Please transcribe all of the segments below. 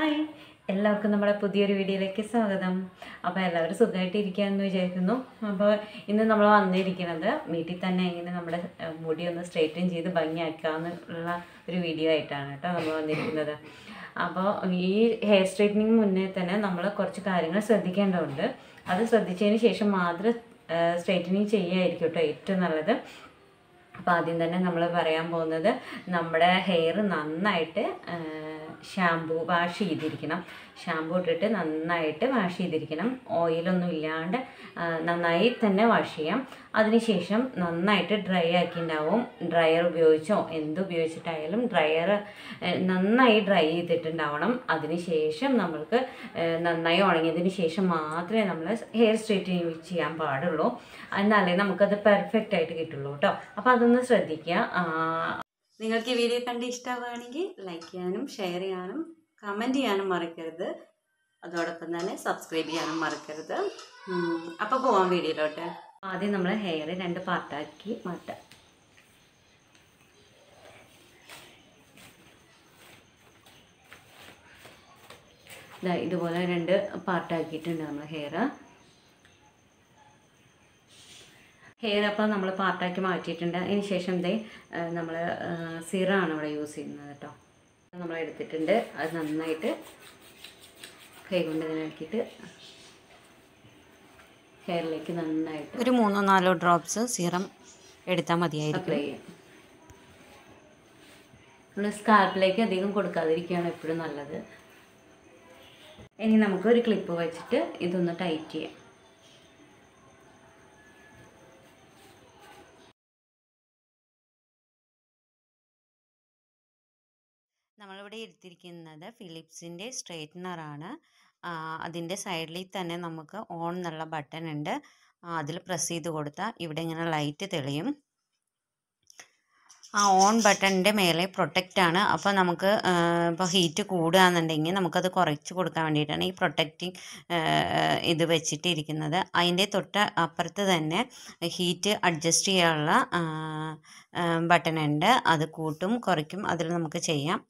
Hi എല്ലാവർക്കും നമ്മുടെ പുതിയൊരു വീഡിയോയിലേക്ക് സ്വാഗതം അപ്പോൾ എല്ലാവരും സുഖമായിട്ട് ഇരിക്കുകയെന്ന് വിചാരിക്കുന്നു അപ്പോൾ ഇന്ന് നമ്മൾ വന്നിരിക്കുന്നത് വീട്ടിൽ തന്നെ എങ്ങനെ നമ്മുടെ ഏഹ്, മുടി ഒന്ന് സ്ട്രെയിറ്റൻ ചെയ്ത് ഭംഗിയാക്കാന്നുള്ള ഒരു വീഡിയോ ആയിട്ടാണ് കേട്ടോ നമ്മൾ വന്നിരിക്കുന്നത് അപ്പോൾ ഈ ഹെയർ സ്ട്രൈറ്റനിങ് മുന്നേ തന്നെ നമ്മൾ കുറച്ച് കാര്യങ്ങൾ ശ്രദ്ധിക്കേണ്ടതുണ്ട് അത് ശ്രദ്ധിച്ചതിന് ശേഷം മാത്രം സ്ട്രൈറ്റനിങ് ചെയ്യുകയായിരിക്കും കേട്ടോ ഏറ്റവും നല്ലത് അപ്പോൾ ആദ്യം തന്നെ നമ്മൾ പറയാൻ പോകുന്നത് നമ്മുടെ ഹെയർ നന്നായിട്ട് ഷാമ്പു വാഷ് ചെയ്തിരിക്കണം ഷാമ്പു ഇട്ടിട്ട് നന്നായിട്ട് വാഷ് ചെയ്തിരിക്കണം ഓയിലൊന്നും ഇല്ലാണ്ട് ആ, നന്നായി തന്നെ വാഷ് ചെയ്യാം അതിനുശേഷം നന്നായിട്ട് ഡ്രൈ ആക്കിയിട്ടുണ്ടാവും ഡ്രയർ ഉപയോഗിച്ചോ എന്ത് ഉപയോഗിച്ചിട്ടായാലും ഡ്രയർ നന്നായി ഡ്രൈ ചെയ്തിട്ടുണ്ടാവണം അതിനുശേഷം നമ്മൾക്ക് ഏ, നന്നായി ഉണങ്ങിയതിന് ശേഷം മാത്രമേ നമ്മൾ ഹെയർ സ്ട്രെയിറ്റനിങ് ചെയ്യാൻ പാടുള്ളൂ എന്നാലേ നമുക്കത് പെർഫെക്റ്റ് ആയിട്ട് കിട്ടുള്ളൂ കേട്ടോ അപ്പോൾ അതൊന്ന് ശ്രദ്ധിക്കുക ആ, നിങ്ങൾക്ക് ഈ വീഡിയോ കണ്ട് ഇഷ്ടമാവുകയാണെങ്കിൽ ലൈക്ക് ചെയ്യാനും ഷെയർ ചെയ്യാനും കമൻറ്റ് ചെയ്യാനും മറക്കരുത് അതോടൊപ്പം തന്നെ സബ്സ്ക്രൈബ് ചെയ്യാനും മറക്കരുത് അപ്പോൾ പോവാം വീഡിയോയിലോട്ട് ആദ്യം നമ്മൾ ഹെയർ രണ്ട് പാർട്ടാക്കി മാറ്റാം ദാ ഇതുപോലെ രണ്ട് പാർട്ടാക്കിയിട്ടുണ്ട് നമ്മൾ ഹെയർ ഹെയർ അപ്പോൾ നമ്മൾ പാർട്ടാക്കി മാറ്റിയിട്ടുണ്ട് അതിന് ശേഷം ദേ നമ്മൾ സിറാണ് ഇവിടെ യൂസ് ചെയ്യുന്നത് കേട്ടോ നമ്മൾ എടുത്തിട്ടുണ്ട് അത് നന്നായിട്ട് കൈ കൊണ്ട് ഇതിനാക്കിയിട്ട് ഹെയറിലേക്ക് നന്നായിട്ട് ഒരു മൂന്നോ നാലോ ഡ്രോപ്സ് സീറം എടുത്താൽ മതിയായിരിക്കും അപ്ലൈ ചെയ്യാം നമ്മൾ സ്കാൽപ്പിലേക്ക് അധികം കൊടുക്കാതിരിക്കുകയാണ് എപ്പോഴും നല്ലത് ഇനി നമുക്ക് ഒരു ക്ലിപ്പ് വെച്ചിട്ട് ഇതൊന്ന് ടൈറ്റ് ചെയ്യാം നമ്മളിവിടെ എടുത്തിരിക്കുന്നത് ഫിലിപ്സിൻ്റെ സ്ട്രെയിറ്റ്നറാണ് അതിൻ്റെ സൈഡിൽ തന്നെ നമുക്ക് ഓൺ എന്നുള്ള ബട്ടൺ ഉണ്ട് അതിൽ പ്രസ് ചെയ്ത് കൊടുത്താൽ ഇവിടെ ഇങ്ങനെ ലൈറ്റ് തെളിയും ആ ഓൺ ബട്ടണിൻ്റെ മേലെ പ്രൊട്ടക്റ്റ് ആണ് അപ്പോൾ നമുക്ക് ഇപ്പോൾ ഹീറ്റ് കൂടുകയാണെന്നുണ്ടെങ്കിൽ നമുക്കത് കുറച്ച് കൊടുക്കാൻ വേണ്ടിയിട്ടാണ് ഈ പ്രൊട്ടക്റ്റിംഗ് ഇത് വെച്ചിട്ട് ഇരിക്കുന്നത് അതിൻ്റെ തൊട്ട് അപ്പുറത്ത് തന്നെ ഹീറ്റ് അഡ്ജസ്റ്റ് ചെയ്യാനുള്ള ബട്ടൺ ഉണ്ട് അത് കൂട്ടും കുറയ്ക്കും അതിൽ നമുക്ക് ചെയ്യാം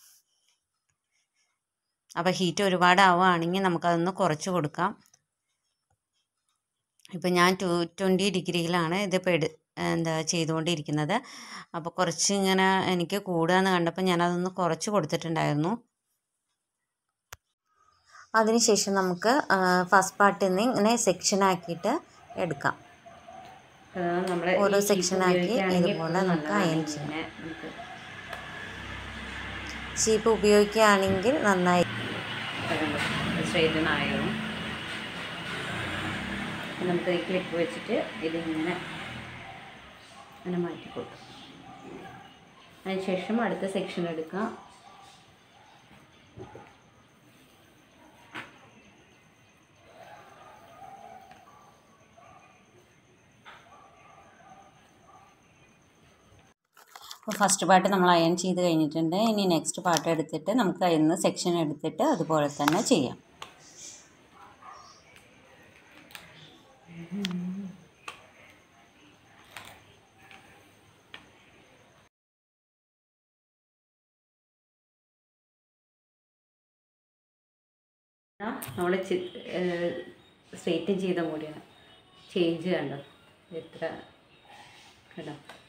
അപ്പോൾ ഹീറ്റ് ഒരുപാട് ആവുകയാണെങ്കിൽ നമുക്കതൊന്ന് കുറച്ച് കൊടുക്കാം ഇപ്പം ഞാൻ ടു ട്വൻറ്റി ഡിഗ്രിയിലാണ് ഇതിപ്പോൾ എടു എന്താ ചെയ്തുകൊണ്ടിരിക്കുന്നത് അപ്പോൾ കുറച്ച് ഇങ്ങനെ എനിക്ക് കൂടുകയെന്ന് കണ്ടപ്പോൾ ഞാനതൊന്ന് കുറച്ച് കൊടുത്തിട്ടുണ്ടായിരുന്നു അതിനുശേഷം നമുക്ക് ഫസ്റ്റ് പാർട്ടിൽ നിന്ന് ഇങ്ങനെ സെക്ഷൻ ആക്കിയിട്ട് എടുക്കാം നമ്മൾ ഓരോ section ആക്കി ഇതുപോലെ നമുക്ക് അയൺ ചെയ്യാം. നമുക്ക് ചീപ്പ് ഉപയോഗിക്കുകയാണെങ്കിൽ നന്നായി സ്ട്രെയിറ്റൻ ആയോ നമുക്ക് ഈ ക്ലിപ്പ് വെച്ചിട്ട് ഇതിങ്ങനെ അങ്ങനെ മാറ്റി കൊടുക്കാം അതിനുശേഷം അടുത്ത സെക്ഷൻ എടുക്കാം അപ്പോൾ ഫസ്റ്റ് പാർട്ട് നമ്മൾ അയൺ ചെയ്ത് കഴിഞ്ഞിട്ടുണ്ട് ഇനി നെക്സ്റ്റ് പാർട്ട് എടുത്തിട്ട് നമുക്ക് അതിൽ നിന്ന് സെക്ഷൻ എടുത്തിട്ട് അതുപോലെ തന്നെ ചെയ്യാം നമ്മൾ സ്ട്രെയിറ്റൻ ചെയ്ത മുടിയാണ് ചേഞ്ച് കണ്ടോ എത്ര കേട്ടോ